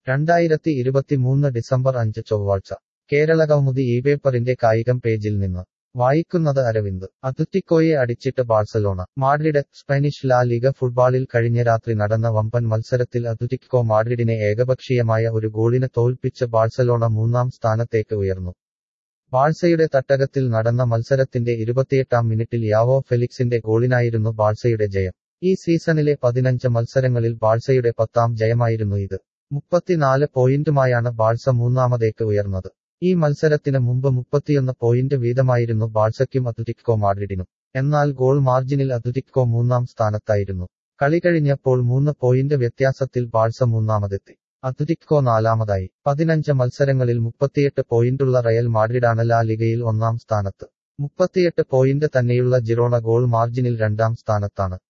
രണ്ടായിരത്തി ഇരുപത്തിമൂന്ന് ഡിസംബർ അഞ്ച് ചൊവ്വാഴ്ച കേരള കൗമുദി ഈ പേപ്പറിന്റെ കായികം പേജിൽ നിന്ന് വായിക്കുന്നത് അരവിന്ദ് അത്ലറ്റിക്കോയെ അടിച്ചിട്ട് ബാഴ്സലോണ മാഡ്രിഡ് സ്പാനിഷ് ലാ ലീഗ ഫുട്ബോളിൽ കഴിഞ്ഞ രാത്രി നടന്ന വമ്പൻ മത്സരത്തിൽ അത്ലറ്റിക്കോ മാഡ്രിഡിനെ ഏകപക്ഷീയമായ ഒരു ഗോളിന് തോൽപ്പിച്ച് ബാഴ്സലോണ മൂന്നാം സ്ഥാനത്തേക്ക് ഉയർന്നു ബാഴ്സയുടെ തട്ടകത്തിൽ നടന്ന മത്സരത്തിന്റെ ഇരുപത്തിയെട്ടാം മിനിറ്റിൽ യാവോ ഫെലിക്സിന്റെ ഗോളിനായിരുന്നു ബാഴ്സയുടെ ജയം ഈ സീസണിലെ പതിനഞ്ച് മത്സരങ്ങളിൽ ബാഴ്സയുടെ പത്താം ജയമായിരുന്നു ഇത് മുപ്പത്തിനാല് പോയിന്റുമായാണ് ബാഴ്സ മൂന്നാമതേക്ക് ഉയർന്നത് ഈ മത്സരത്തിന് മുമ്പ് മുപ്പത്തിയൊന്ന് പോയിന്റ് വീതമായിരുന്നു ബാഴ്സയ്ക്കും അത്ലറ്റിക്കോ മാഡ്രിഡിനും എന്നാൽ ഗോൾ മാർജിനിൽ അത്ലറ്റിക്കോ മൂന്നാം സ്ഥാനത്തായിരുന്നു കളി കഴിഞ്ഞപ്പോൾ മൂന്ന് പോയിന്റ് വ്യത്യാസത്തിൽ ബാഴ്സ മൂന്നാമതെത്തി അത്ലറ്റിക്കോ നാലാമതായി പതിനഞ്ച് മത്സരങ്ങളിൽ മുപ്പത്തിയെട്ട് പോയിന്റുള്ള റയൽ മാഡ്രിഡാണ് ലാ ലിഗയിൽ ഒന്നാം സ്ഥാനത്ത് മുപ്പത്തിയെട്ട് പോയിന്റ് തന്നെയുള്ള ജിറോണ ഗോൾ മാർജിനിൽ രണ്ടാം സ്ഥാനത്താണ്